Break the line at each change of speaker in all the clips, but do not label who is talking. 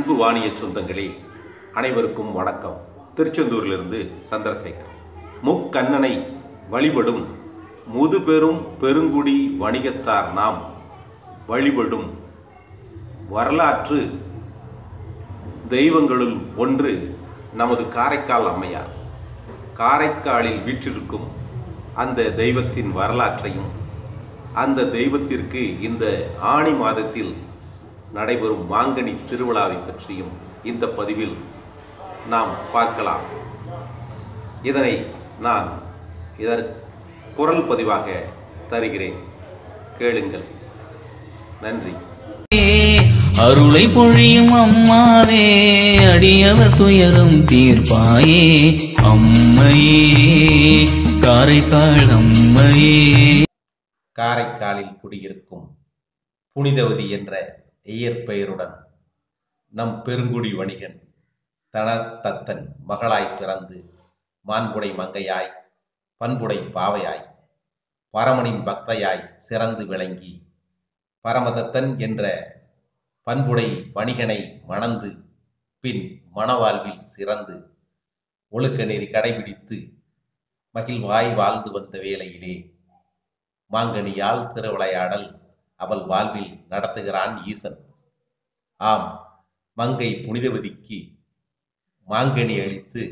அன்பு வாணிய சொந்தங்களே அனைவருக்கும் வணக்கம் திருச்செந்தூரிலிருந்து சந்திரசேகர் முக்கண்ணனை வழிபடும் முதுபெரும் பெருங்குடி வணிகத்தார் நாம் வழிபடும் வரலாற்று தெய்வங்களுள் ஒன்று நமது காரைக்கால் அம்மையார் காரைக்காலில் வீற்றிருக்கும் அந்த தெய்வத்தின் வரலாற்றையும் அந்த தெய்வத்திற்கு இந்த ஆணி மாதத்தில் நடைபெறும் மாங்கனி திருவிழாவை பற்றியும் இந்த பதிவில் நாம் பார்க்கலாம் இதனை நான் இதன் குரல் பதிவாக தருகிறேன் கேளுங்கள் நன்றி
அருளை பொழியும் அம்மாவே அடியவர் துயரும் தீர்ப்பாயே அம்மையே காரைக்கால் அம்மையே
காரைக்காலில் குடியிருக்கும் புனிதவதி என்ற இயற்பெயருடன் நம் பெருங்குடி வணிகன் தனதத்தன் மகளாய் பிறந்து மாண்புடை மங்கையாய் பண்புடை பாவையாய் பரமனின் பக்தையாய் சிறந்து விளங்கி பரமதத்தன் என்ற பண்புடை வணிகனை மணந்து பின் மணவாழ்வில் சிறந்து ஒழுக்க நெறி கடைபிடித்து மகிழ்வாய் வாழ்ந்து வந்த வேளையிலே மாங்கனியால் திருவிளையாடல் அவள் வாழ்வில் நடத்துகிறான் ஈசன் ஆம் மங்கை புனிதவதிக்கு மாங்கனி அளித்து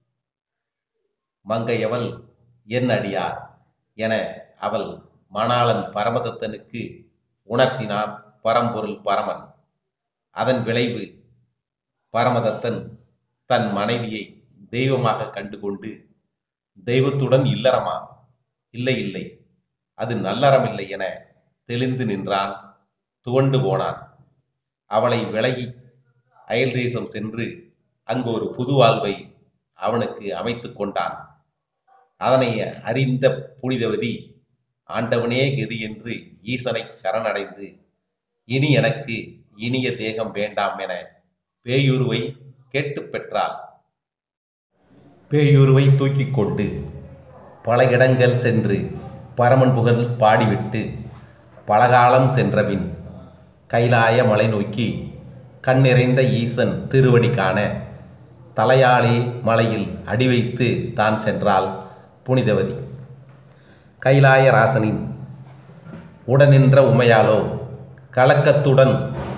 மங்கையவள் என் அடியார் என அவள் மணாளன் பரமதத்தனுக்கு உணர்த்தினான் பரம்பொருள் பரமன் அதன் விளைவு பரமதத்தன் தன் மனைவியை தெய்வமாக கண்டுகொண்டு தெய்வத்துடன் இல்லறமா இல்லை இல்லை அது நல்லறமில்லை என தெளிந்து நின்றான் துவண்டு போனான் அவளை விலகி அயல் தேசம் சென்று அங்கு ஒரு புது வாழ்வை அவனுக்கு அமைத்து கொண்டான் அதனை அறிந்த புனிதவதி ஆண்டவனே கதி என்று ஈசனை சரணடைந்து இனி எனக்கு இனிய தேகம் வேண்டாம் என பேயுருவை கேட்டுப் பெற்றாள் பேயுருவை தூக்கிக் கொண்டு பல இடங்கள் சென்று பரமன் புகழ் பாடிவிட்டு பலகாலம் சென்றபின் கைலாய மலை நோக்கி கண்ணிறைந்த ஈசன் திருவடி காண தலையாளே மலையில் அடி வைத்து தான் சென்றாள் புனிதவதி கைலாய ராசனின் உடனின்ற உமையாலோ கலக்கத்துடன்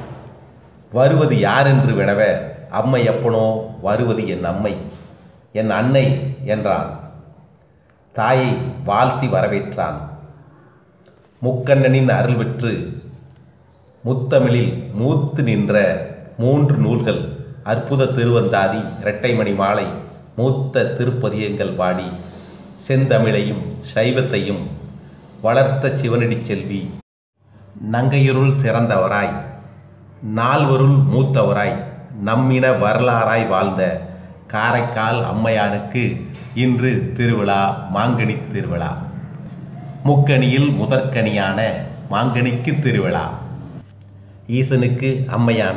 வருவது யாரென்று வினவ அம்மை அப்பனோ வருவது என் அம்மை என் அன்னை என்றான் தாயை வாழ்த்தி வரவேற்றான் முக்கண்ணனின் அருள் பெற்று முத்தமிழில் மூத்து நின்ற மூன்று நூல்கள் அற்புத திருவந்தாதி இரட்டைமணி மாலை மூத்த திருப்பதியங்கள் பாடி செந்தமிழையும் சைவத்தையும் வளர்த்த சிவனடி செல்வி நங்கையருள் சிறந்தவராய் நால்வருள் மூத்தவராய் நம்மின வரலாறாய் வாழ்ந்த காரைக்கால் அம்மையாருக்கு இன்று திருவிழா மாங்கனி திருவிழா முக்கணியில் முதற்கனியான மாங்கனிக்கு திருவிழா ஈசனுக்கு அம்மையான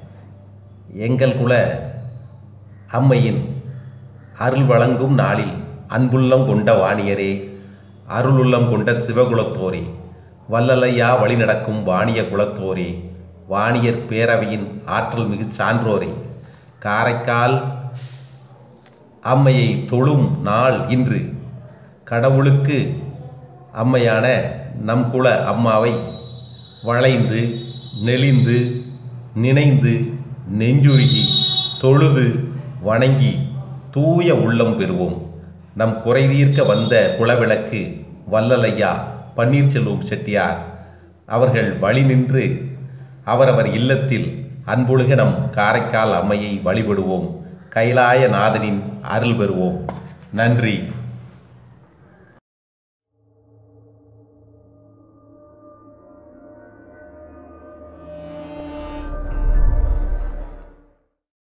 எங்கள் குல அம்மையின் அருள் வழங்கும் நாளில் அன்புள்ளம் கொண்ட வாணியரே அருளுள்ளம் கொண்ட சிவகுலத்தோரே வல்லலையா வழிநடக்கும் வாணிய குலத்தோரே வாணியர் பேரவையின் ஆற்றல் மிகு சான்றோரே காரைக்கால் அம்மையை தொழும் நாள் இன்று கடவுளுக்கு அம்மையான நம் குல அம்மாவை வளைந்து நெளிந்து நினைந்து நெஞ்சுருகி தொழுது வணங்கி தூய உள்ளம் பெறுவோம் நம் குறைதீர்க்க வந்த குலவிளக்கு வல்லலையா பன்னீர்செல்வம் செட்டியார் அவர்கள் வழி நின்று அவரவர் இல்லத்தில் அன்பொழுக நம் காரைக்கால் அம்மையை வழிபடுவோம் கைலாய நாதனின் அருள் பெறுவோம் நன்றி